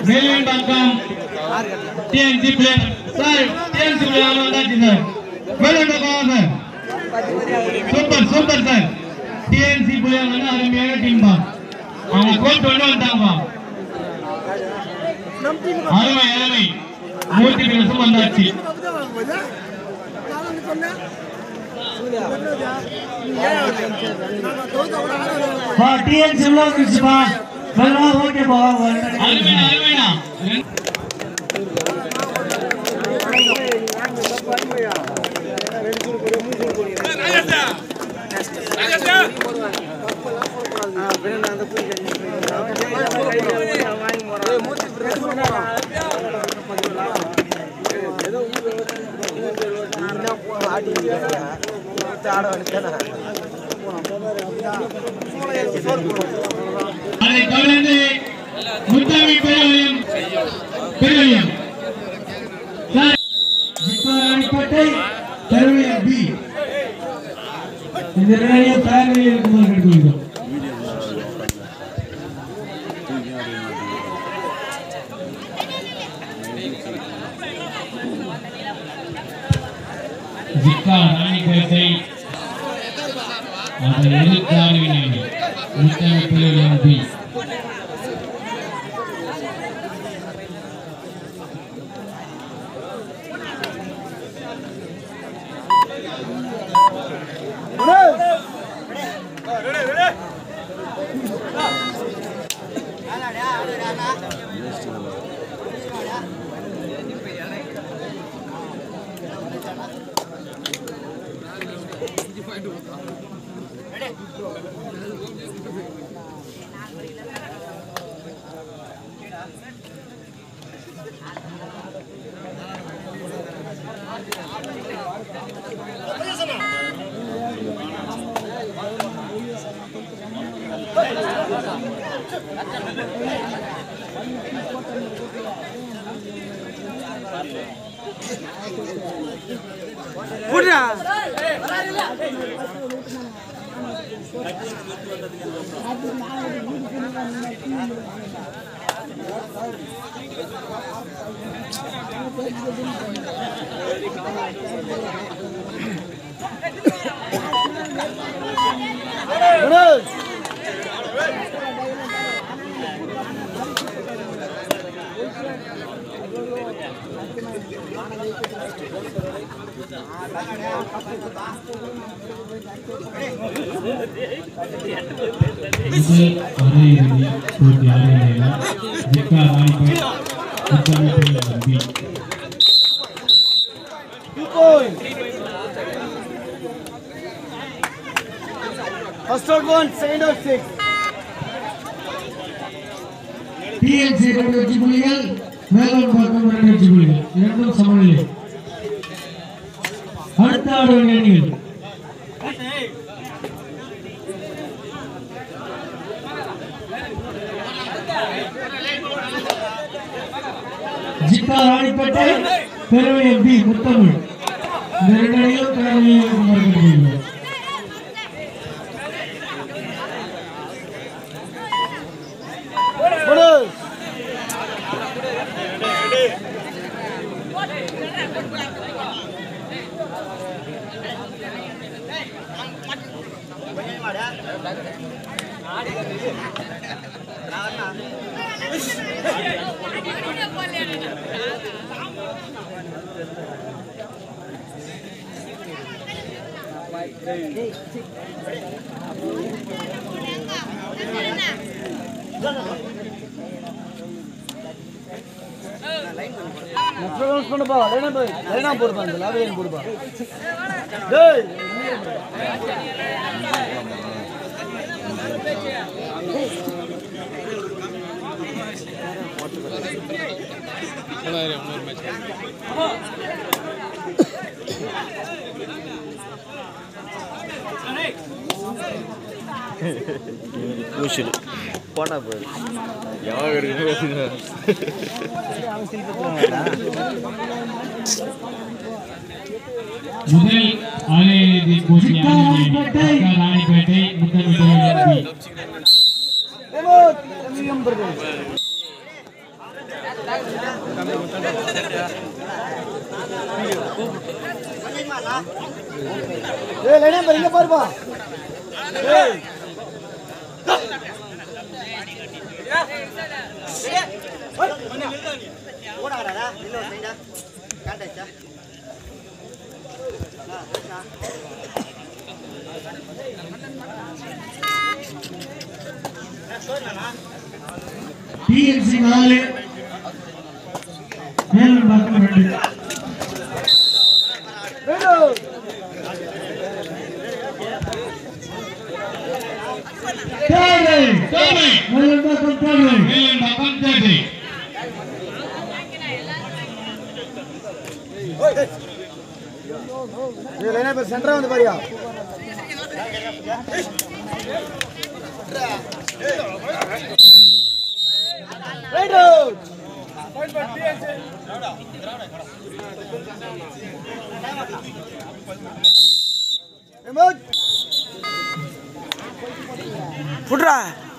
மேலின் பக்கம் TNC player sir TNC player வந்தாச்சு sir மேலின் பக்கம் வாங்க sir super super sir TNC player வந்து அருமையான டீம் தான் அவங்க கோட் கொண்டு வந்துட்டாங்க அருமை அருமை மூர்த்தி பேசும் வந்தாச்சு பா டிஎன்சி உள்ள வந்துச்சுப்பா வெள்ளம் ஓகேப்பா அருமைண்ணா அருமைண்ணா அதை தொடர்ந்து முத்தமிழ் பெருவயம் பெருவயம் சார் அடிப்பட்டை தருவியர் பி இந்த நிறைய தயாரில் இருக்குமாறு கேட்டுக்கொள்கிறோம் ஜிக்கா ராணிப்பேட்டை அதை எதிர்த்தாருவினை முத்தமிழ் பெருவயம் பி முதல் அரையிறுதி போட்டி அரையிறுதியில் ஜிக்கா Ranipet Muthamizh Peruvayam B First out one, second out six. TNC இரண்டு வெற்றி புள்ளிகள் மேலும் பக்கம் இரண்டு வெற்றி புள்ளிகள் இரண்டும் சமநிலை அடுத்த ஆடுவன் அணிகள் ஜிக்கா ராணிப்பேட்டை பெருமையம் பி முத்தமிழ் இந்த இரண்டு அணிகளும் பேரவையில் மார்க்கெட் Bonus. Next round பண்ணுப்பா லைனா போய் லைனா போடுப்பா இந்த லாபி லைன் போடுப்பா டேய் கூச்சல் போட்டா போய் எவ்வளோ இருக்கு முதல் அரையிறுதி போட்டி அரையிறுதி ஜிக்கா ராணிப்பேட்டை முத்தமிழ் பெருவயம் பி ரிமோட் எம்எம் பிரதேஷ் ஏய் லைனா பாரு இங்க பாருப்பா ஏய் டிஎன்சி நாலு மேலும் பக்கம் ரெண்டு வேணு தேவை தேவை மேலும் பக்கம் தேவை மேலும் பக்கம் தேவை ஏய் லைனா பாரு சென்டரா வந்து பாரியா ரைட் அவுட் எமோட் புட்ரா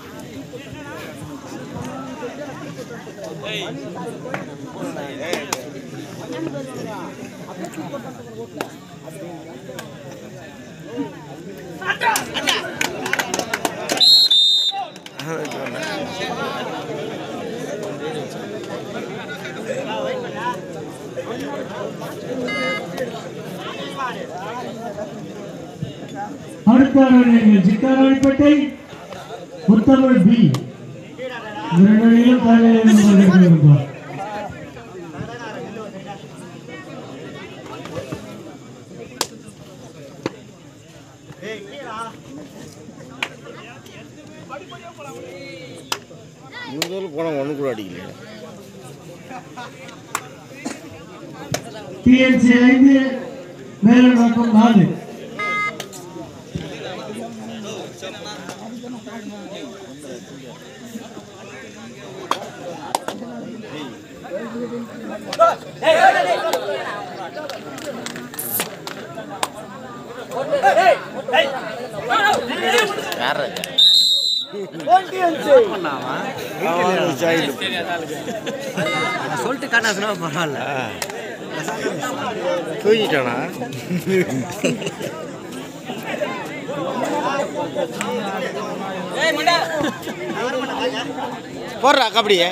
அடுத்த அணிகள் சித்தாராணிப்பேட்டை முத்தமிழ் பி இரண்டையும் தலையில் வருவார் இவங்க போனால் ஒன்று கூட அடிக்கல டிஎன்சி ஐந்து மேலும் பக்கம் நாலு யார் டிஎன்சி சொல்லிட்டு காட்டா சொன்னா பரவாயில்ல தூங்கிட்டானா போடுறா கபடியே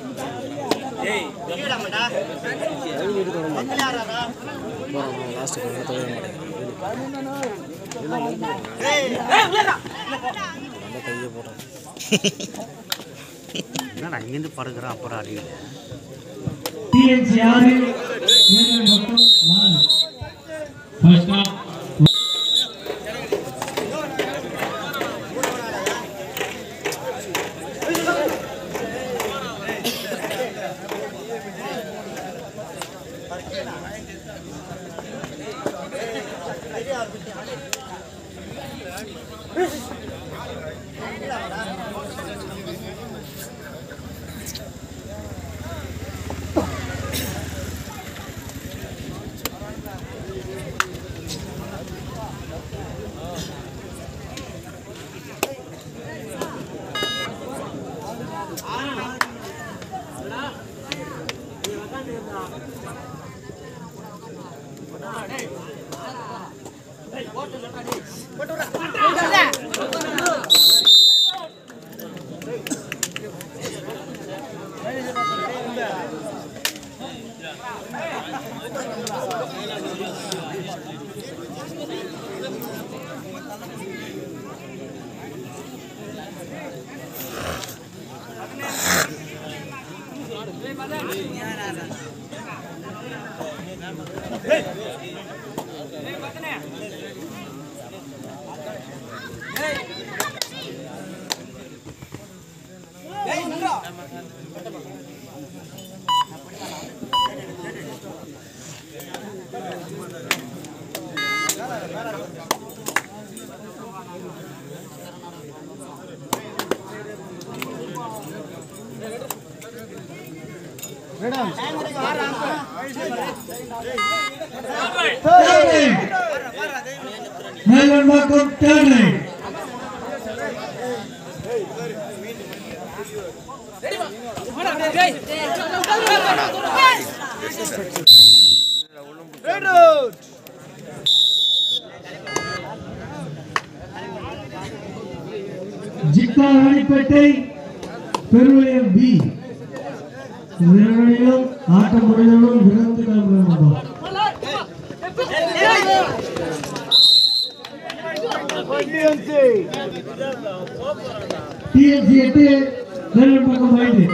என்னடா இங்கேருந்து படுக்கிறேன் அப்புறம் அடிக்கல டிஎன்சி ஆறு மேலும் பக்கம் நாலு ஃபர்ஸ்ட் ஆஃப் தேவை மேலும் பக்கம் தேவை ஜிக்கா ராணிப்பேட்டை பெருவளையம் பி வீரர்களையும் ஆட்டம் முடிந்தவரும் விருந்து கிளம்புகிறோம் டிஎன்சி எட்டு நெல்லூர் பக்கம் போயிட்டு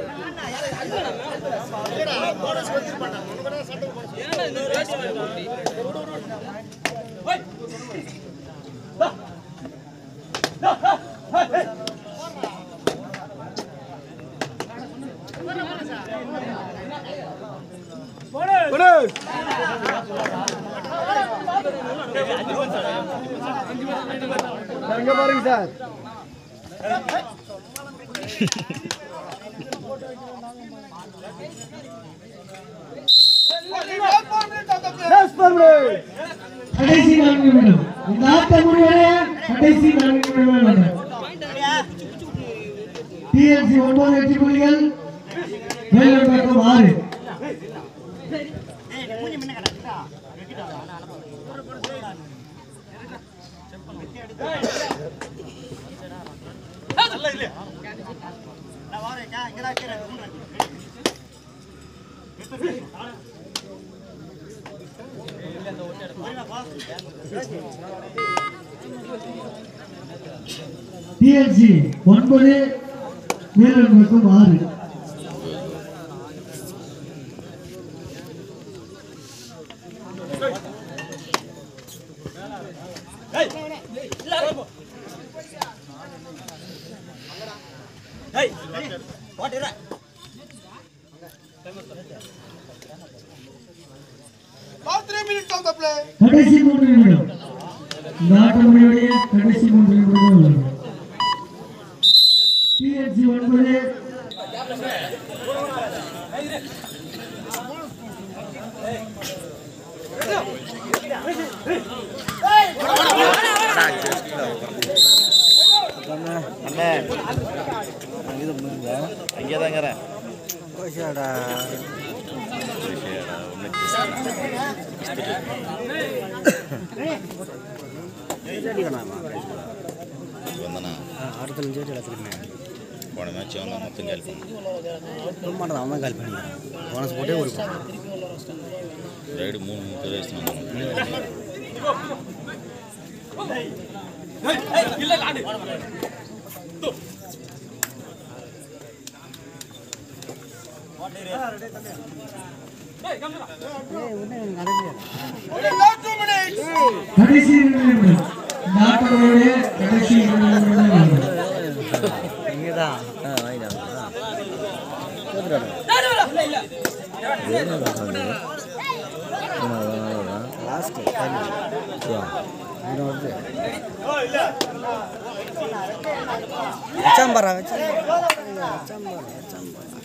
இங்க பாருங்க சார் கடைசி நான்கு நிமிடம் இந்த ஆட்டம் முடிவடைய கடைசி நான்கு நிமிடம் டிஎன்சி ஒன்பது வெற்றி புள்ளிகள் வேலூர் பக்கம் ஆறு டிஎன்சி ஒன்பது வேலூர் பக்கம் ஆறு கடைசி மூன்று நிமிடம் இந்த ஆட்டம் முடிவுடைய கடைசி மூன்று நிமிடம் உள்ளது டிஎன்சி ஒன்பது அண்ணே இது முடிஞ்சா அங்கே தாங்கிறேன் வந்தனா அடுத்த நிமிஷம் எடுத்துருக்கேன் போன மேட்ச் வந்தால் மொத்தம் கேள்வி பண்ணேன் ரொம்ப மாட்டேன் அவன் தான் கால் பண்ணி போனஸ் போட்டே ஒரு ரைடு மூணு மூணு பேர் வச்சு வந்தாங்க கடைசி இரண்டு நிமிடம் இந்த ஆட்டம் முடிவுடைய கடைசி இரண்டு நிமிடம் உள்ளது இங்கே தான் ஆ வாங்கிட்டான் லாஸ்ட்டு வருது வச்சாம் பாரா வச்சாம் வச்சாம் பாரா வச்சாம்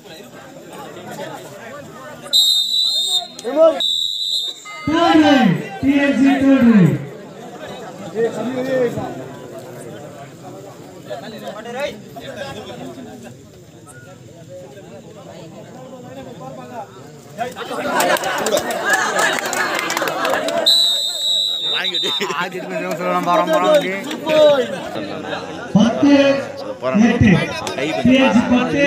Third line, TNC third line. வாங்கிட்டு சொல்லலாம் பாரம் பாரம் பத்து எட்டு TNC பத்து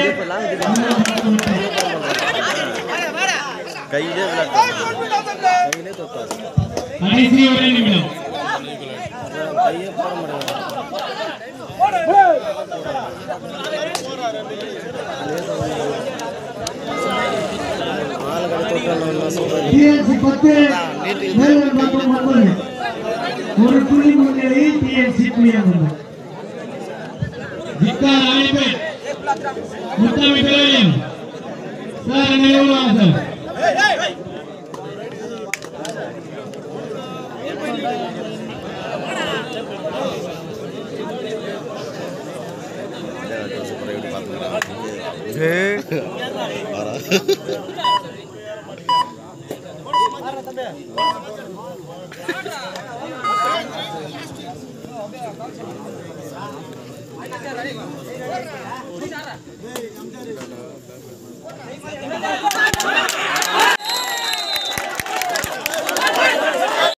கையிலே விளையாட்டு கடைசி ஒரு நிமிடம் TNC பத்து வேலூர் பக்கம் ஒன்பது ஒரு புள்ளி முன்னிலை TNC புள்ளியாகும் ஜிக்கா ராணிப்பேட் முத்தாமி பிள்ளையம் சார் நினைவுலாம் சார் சூப்பராக எப்படி பார்த்துக்கலாம் வரா Hey,